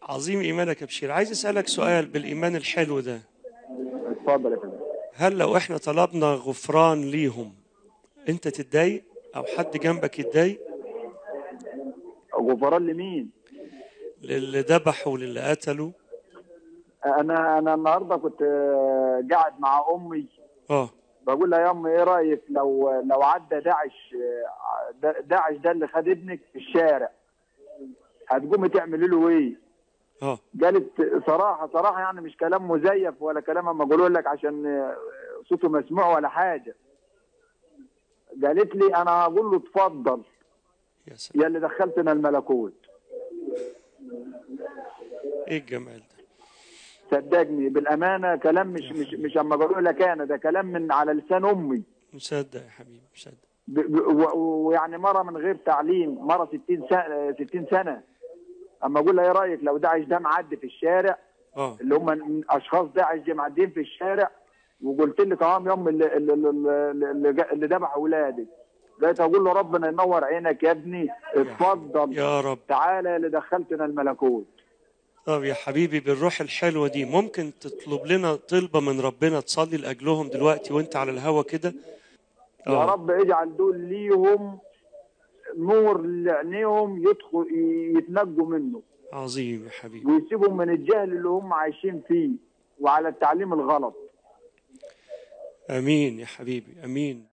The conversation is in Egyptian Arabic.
عظيم ايمانك يا بشير عايز اسالك سؤال بالايمان الحلو ده اتفضل يا فندم هل لو احنا طلبنا غفران ليهم انت تتضايق او حد جنبك يتضايق غفران لمين؟ للي ذبحوا وللي قتلوا انا انا النهارده كنت آه، قاعد مع امي اه بقول لها يا امي ايه رايك لو لو عدى داعش آه، دا- داعش ده اللي خد ابنك في الشارع هتقومي تعملي له ايه؟ اه قالت صراحه صراحه يعني مش كلام مزيف ولا كلام اما اقوله لك عشان آه، صوته مسموع ولا حاجه قالت لي انا هقول له اتفضل يا سلام يا اللي دخلتنا الملكوت ايه الجمال ده صدقني بالامانه كلام مش مش مش اما بقول لك انا ده كلام من على لسان امي مصدق يا حبيبي مصدق ب- ب- و- ويعني مره من غير تعليم مره 60 سنه 60 سنه اما اقول لها ايه رايك لو داعش ده معدي في الشارع اه اللي هم اشخاص داعش دي معديين في الشارع وقلت لك اهو يوم اللي اللي اللي, اللي, جا- اللي ذبح اولادي بقيت اقول له ربنا ينور عينك يا ابني اتفضل يا رب تعالى يا اللي دخلتنا الملكوت طب يا حبيبي بالروح الحلوة دي ممكن تطلب لنا طلبة من ربنا تصلي لأجلهم دلوقتي وانت على الهوا كده يا اه رب اجعل دول ليهم نور لعينيهم يدخل يتنجوا منه عظيم يا حبيبي ويسيبهم من الجهل اللي هم عايشين فيه وعلى التعليم الغلط امين يا حبيبي امين